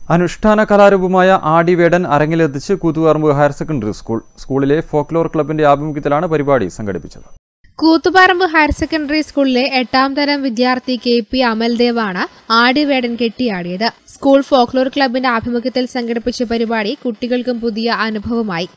അനുഷ്ഠാന കലാരൂപമായ ആടിവേടൻ അരങ്ങിലെത്തിച്ച് കൂത്തുപറമ്പ് ഹയർ സെക്കൻഡറി സ്കൂൾ സ്കൂളിലെ ഫോക്ലോർ ക്ലബിന്റെ ആഭിമുഖ്യത്തിലാണ് പരിപാടി സംഘടിപ്പിച്ചത് കൂത്തുപറമ്പ് ഹയർ സെക്കൻഡറി സ്കൂളിലെ എട്ടാം തരം വിദ്യാർത്ഥി കെ പി അമൽദേവാണ് ആടിവേടൻ കെട്ടിയാടിയത് സ്കൂൾ ഫോക്ലോർ ക്ലബിന്റെ ആഭിമുഖ്യത്തിൽ സംഘടിപ്പിച്ച പരിപാടി കുട്ടികൾക്കും പുതിയ അനുഭവമായി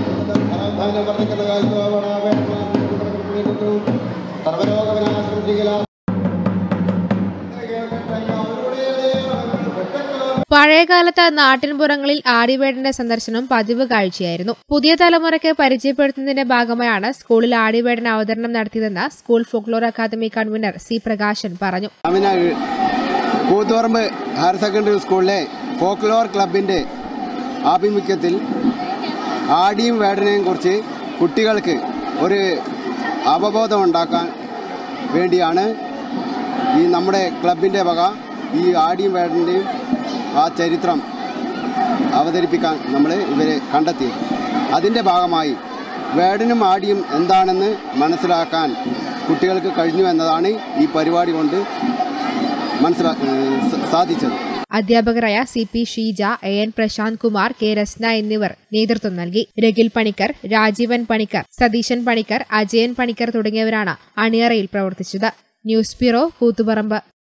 പഴയകാലത്ത് നാട്ടിൻപുറങ്ങളിൽ ആടിവേടന്റെ സന്ദർശനം പതിവ് കാഴ്ചയായിരുന്നു പുതിയ തലമുറയ്ക്ക് പരിചയപ്പെടുത്തുന്നതിന്റെ ഭാഗമായാണ് സ്കൂളിൽ ആടിവേടൻ അവതരണം നടത്തിയതെന്ന് school folklore academy convener C Prakashan പറഞ്ഞു അമിന കൂത്തുപറമ്പ് ഹയർ സെക്കൻഡറി സ്കൂളിലെ ഫോക്ലോർ ക്ലബിൻ്റെ ആഭിമുഖ്യത്തിൽ ആടിയും വേടനെയും കുറിച്ച് കുട്ടികൾക്ക് ഒരു അവബോധം ഉണ്ടാക്കാൻ വേണ്ടിയാണ് ഈ നമ്മുടെ ക്ലബിൻ്റെ വക ഈ ആടിയും വേടൻ്റെയും ആ ചരിത്രം അവതരിപ്പിക്കാൻ നമ്മൾ ഇവരെ കണ്ടെത്തിയത് അതിൻ്റെ ഭാഗമായി വേടനും ആടിയും എന്താണെന്ന് മനസ്സിലാക്കാൻ കുട്ടികൾക്ക് കഴിഞ്ഞു എന്നതാണ് ഈ പരിപാടി കൊണ്ട് മനസ്സിലാ ഏഹ് സ- സാധിച്ചത് അധ്യാപകരായ C P Sheeja A N Prashanth Kumar K Rasna എന്നിവർ നേതൃത്വം നൽകി രഗിൽ പണിക്കർ രാജീവൻ പണിക്കർ സതീശൻ പണിക്കർ അജയൻ പണിക്കർ തുടങ്ങിയവരാണ് അണിയറയിൽ പ്രവർത്തിച്ചത് ന്യൂസ് ബ്യൂറോ കൂത്തുപറമ്പ്